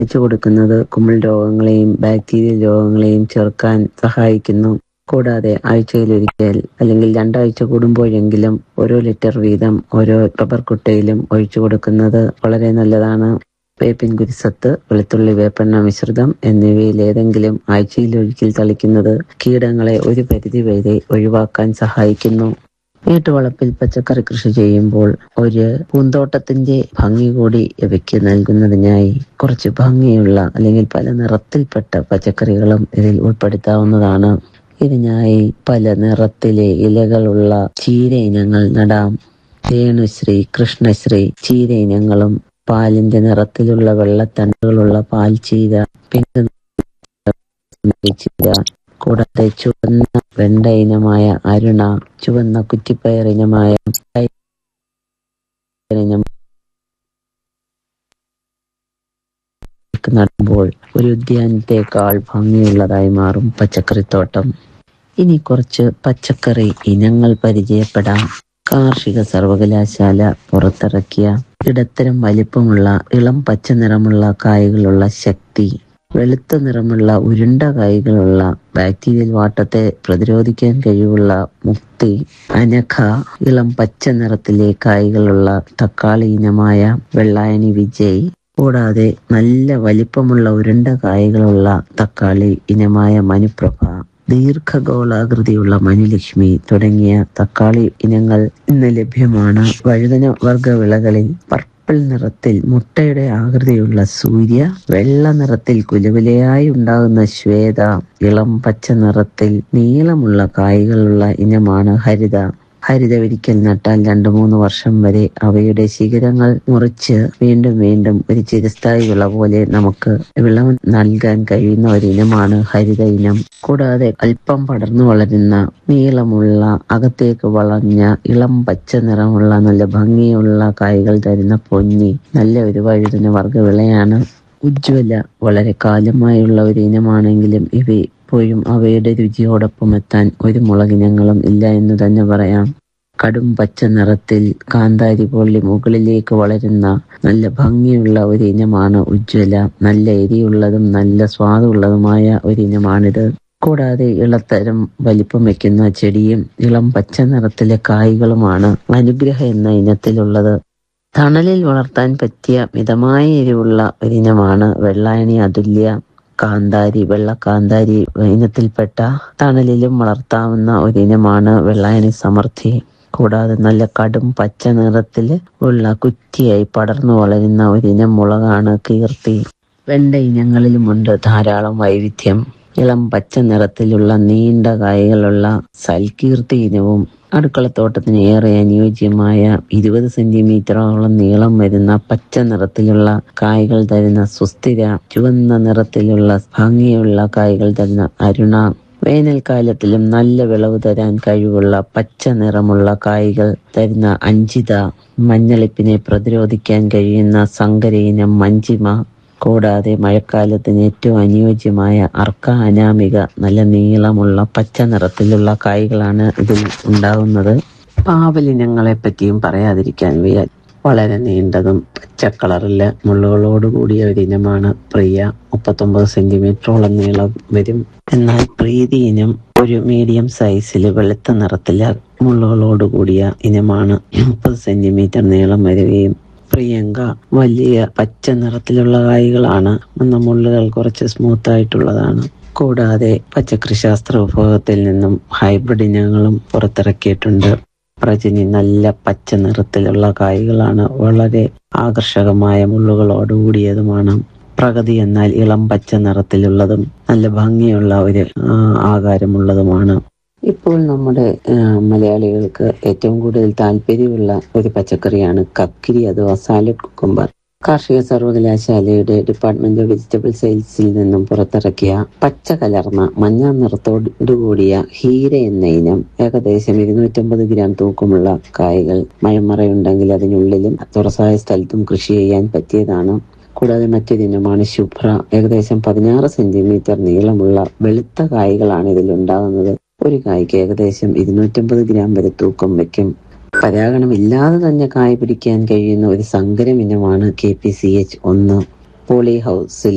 വെച്ചു കൊടുക്കുന്നത് കുമിൾ രോഗങ്ങളെയും ബാക്ടീരിയൽ രോഗങ്ങളെയും ചെറുക്കാൻ സഹായിക്കുന്നു കൂടാതെ ആഴ്ചയിലൊരിക്കൽ അല്ലെങ്കിൽ രണ്ടാഴ്ച കൂടുമ്പോഴെങ്കിലും ഓരോ ലിറ്റർ വീതം ഓരോ റബ്ബർ കുട്ടയിലും ഒഴിച്ചു കൊടുക്കുന്നത് വളരെ നല്ലതാണ് വേപ്പിൻ കുരിസത്ത് വെളുത്തുള്ളി വേപ്പെണ്ണ മിശ്രിതം എന്നിവയിൽ ഏതെങ്കിലും ആഴ്ചയിൽ ഒരിക്കൽ തളിക്കുന്നത് കീടങ്ങളെ ഒരു പരിധി വരെ ഒഴിവാക്കാൻ സഹായിക്കുന്നു വീട്ടുവളപ്പിൽ പച്ചക്കറി കൃഷി ചെയ്യുമ്പോൾ ഒരു പൂന്തോട്ടത്തിന്റെ ഭംഗി കൂടി ഇവയ്ക്ക് നൽകുന്നതിനായി കുറച്ച് ഭംഗിയുള്ള അല്ലെങ്കിൽ പല നിറത്തിൽപ്പെട്ട പച്ചക്കറികളും ഇതിൽ ഉൾപ്പെടുത്താവുന്നതാണ് ഇതിനായി പല നിറത്തിലെ ഇലകളുള്ള ചീര ഇനങ്ങൾ നടാം രേണുശ്രീ കൃഷ്ണശ്രീ ചീര ഇനങ്ങളും പാലിന്റെ നിറത്തിലുള്ള വെള്ളത്തണ്ടുകളുള്ള പാൽ ചീര പിങ്ക് ചീര കൂടാതെ ചുവന്ന വെണ്ട ഇനമായ അരുണ ചുവന്ന കുറ്റിപ്പയർ ഇനമായ ഇനം നടുമ്പോൾ ഒരു ഉദ്യാനത്തെക്കാൾ ഭംഗിയുള്ളതായി മാറും പച്ചക്കറിത്തോട്ടം ഇനി കുറച്ച് പച്ചക്കറി ഇനങ്ങൾ പരിചയപ്പെടാം കാർഷിക സർവകലാശാല പുറത്തിറക്കിയ ഇടത്തരം വലിപ്പമുള്ള ഇളം പച്ച നിറമുള്ള കായ്കളുള്ള ശക്തി വെളുത്ത നിറമുള്ള ഉരുണ്ട കായ്കളുള്ള ബാക്ടീരിയൽ വാട്ടത്തെ പ്രതിരോധിക്കാൻ കഴിവുള്ള മുക്തി അനഘ ഇളം പച്ച നിറത്തിലെ കായ്കളുള്ള തക്കാളി ഇനമായ വെള്ളായണി വിജയ് കൂടാതെ നല്ല വലിപ്പമുള്ള ഉരുണ്ട കായ്കളുള്ള തക്കാളി ഇനമായ മനുപ്രഭ ദീർഘഗോളാകൃതിയുള്ള മനുലക്ഷ്മി തുടങ്ങിയ തക്കാളി ഇനങ്ങൾ ഇന്ന് ലഭ്യമാണ് വഴുതന വർഗ വിളകളിൽ പർപ്പിൾ നിറത്തിൽ മുട്ടയുടെ ആകൃതിയുള്ള സൂര്യ വെള്ള നിറത്തിൽ കുലുകുലയായി ഉണ്ടാകുന്ന ശ്വേത ഇളം പച്ച നിറത്തിൽ നീളമുള്ള കായ്കളുള്ള ഇനമാണ് ഹരിത ഹരിത ഒരിക്കൽ നട്ടാൽ രണ്ടു മൂന്ന് വർഷം വരെ അവയുടെ ശിഖരങ്ങൾ മുറിച്ച് വീണ്ടും വീണ്ടും ഒരു ചിരസ്ഥായി വിള പോലെ നമുക്ക് വിളവ് നൽകാൻ കഴിയുന്ന ഒരു ഇനമാണ് ഹരിത ഇനം കൂടാതെ അല്പം പടർന്നു വളരുന്ന നീളമുള്ള അകത്തേക്ക് വളഞ്ഞ ഇളം പച്ച നിറമുള്ള നല്ല ഭംഗിയുള്ള കായ്കൾ തരുന്ന പൊന്നി നല്ല ഒരു വഴുതന വർഗ വിളയാണ് ഉജ്ജ്വല വളരെ കാലമായുള്ള ഒരു ഇനമാണെങ്കിലും ഇവ ഇപ്പോഴും അവയുടെ രുചിയോടൊപ്പം എത്താൻ ഒരു മുളകിനങ്ങളും ഇല്ല എന്ന് തന്നെ പറയാം കടും പച്ച നിറത്തിൽ കാന്താരി പൊള്ളി മുകളിലേക്ക് വളരുന്ന നല്ല ഭംഗിയുള്ള ഒരു ഇനമാണ് ഉജ്ജ്വല നല്ല എരിയുള്ളതും നല്ല സ്വാദുള്ളതുമായ ഒരു ഇനമാണിത് കൂടാതെ ഇളത്തരം വലിപ്പം വെക്കുന്ന ചെടിയും ഇളം പച്ച നിറത്തിലെ കായ്കളുമാണ് അനുഗ്രഹ എന്ന ഇനത്തിലുള്ളത് തണലിൽ വളർത്താൻ പറ്റിയ മിതമായ എരിവുള്ള ഒരിനമാണ് വെള്ളായണി അതുല്യ കാന്താരി വെള്ള കാന്താരി ഇനത്തിൽപ്പെട്ട തണലിലും വളർത്താവുന്ന ഒരിനമാണ് വെള്ളായണി സമൃദ്ധി കൂടാതെ നല്ല കടും പച്ച നിറത്തിൽ ഉള്ള കുറ്റിയായി പടർന്നു വളരുന്ന ഒരിനം മുളകാണ് കീർത്തി വെണ്ട ഇനങ്ങളിലുമുണ്ട് ധാരാളം വൈവിധ്യം ഇളം പച്ച നിറത്തിലുള്ള നീണ്ട കായകളുള്ള സൽകീർത്തി ഇനവും അടുക്കളത്തോട്ടത്തിന് ഏറെ അനുയോജ്യമായ ഇരുപത് സെന്റിമീറ്ററോളം നീളം വരുന്ന പച്ച നിറത്തിലുള്ള കായ്കൾ തരുന്ന സുസ്ഥിര ചുവന്ന നിറത്തിലുള്ള ഭംഗിയുള്ള കായ്കൾ തരുന്ന അരുണ വേനൽക്കാലത്തിലും നല്ല വിളവ് തരാൻ കഴിവുള്ള പച്ച നിറമുള്ള കായ്കൾ തരുന്ന അഞ്ചിത മഞ്ഞളിപ്പിനെ പ്രതിരോധിക്കാൻ കഴിയുന്ന സങ്കരയിനം മഞ്ചിമ കൂടാതെ മഴക്കാലത്തിന് ഏറ്റവും അനുയോജ്യമായ അർക്ക അനാമിക നല്ല നീളമുള്ള പച്ച നിറത്തിലുള്ള കായ്കളാണ് ഇതിൽ ഉണ്ടാകുന്നത് പാവലിനങ്ങളെ പറ്റിയും പറയാതിരിക്കാൻ വയ്യ വളരെ നീണ്ടതും പച്ച കളറിലെ മുള്ളുകളോട് കൂടിയ ഒരു ഇനമാണ് പ്രിയ മുപ്പത്തൊമ്പത് സെന്റിമീറ്ററോളം നീളം വരും എന്നാൽ പ്രീതി ഇനം ഒരു മീഡിയം സൈസിൽ വെളുത്ത നിറത്തിലെ മുള്ളുകളോട് കൂടിയ ഇനമാണ് മുപ്പത് സെന്റിമീറ്റർ നീളം വരികയും പ്രിയങ്ക വലിയ പച്ച നിറത്തിലുള്ള കായ്കളാണ് എന്ന മുള്ളുകൾ കുറച്ച് സ്മൂത്ത് ആയിട്ടുള്ളതാണ് കൂടാതെ പച്ചക്കറി ശാസ്ത്ര വിഭാഗത്തിൽ നിന്നും ഹൈബ്രിഡ് ഇനങ്ങളും പുറത്തിറക്കിയിട്ടുണ്ട് പ്രജനി നല്ല പച്ച നിറത്തിലുള്ള കായ്കളാണ് വളരെ ആകർഷകമായ മുള്ളുകളോട് കൂടിയതുമാണ് പ്രഗതി എന്നാൽ ഇളം പച്ച നിറത്തിലുള്ളതും നല്ല ഭംഗിയുള്ള ഒരു ആകാരമുള്ളതുമാണ് ഇപ്പോൾ നമ്മുടെ മലയാളികൾക്ക് ഏറ്റവും കൂടുതൽ താല്പര്യമുള്ള ഒരു പച്ചക്കറിയാണ് കക്കിരി അഥവാ സാലഡ് കുക്കുംബർ കാർഷിക സർവകലാശാലയുടെ ഡിപ്പാർട്ട്മെന്റ് ഓഫ് വെജിറ്റബിൾ സയൻസിൽ നിന്നും പുറത്തിറക്കിയ പച്ച കലർന്ന മഞ്ഞ നിറത്തോടുകൂടിയ ഹീര എന്ന ഇനം ഏകദേശം ഇരുന്നൂറ്റമ്പത് ഗ്രാം തൂക്കമുള്ള കായകൾ മഴമറയുണ്ടെങ്കിൽ അതിനുള്ളിലും തുറസായ സ്ഥലത്തും കൃഷി ചെയ്യാൻ പറ്റിയതാണ് കൂടാതെ മറ്റൊരിനമാണ് ശുഭ്ര ഏകദേശം പതിനാറ് സെന്റിമീറ്റർ നീളമുള്ള വെളുത്ത കായ്കളാണ് ഇതിൽ ഉണ്ടാകുന്നത് ഒരു കായ്ക്ക് ഏകദേശം ഇരുന്നൂറ്റമ്പത് ഗ്രാം വരെ തൂക്കം വയ്ക്കും പരാഗണം ഇല്ലാതെ തന്നെ കായ പിടിക്കാൻ കഴിയുന്ന ഒരു സങ്കരം ഇനമാണ് കെ പി സി എച്ച് ഒന്ന് പോളി ഹൗസിൽ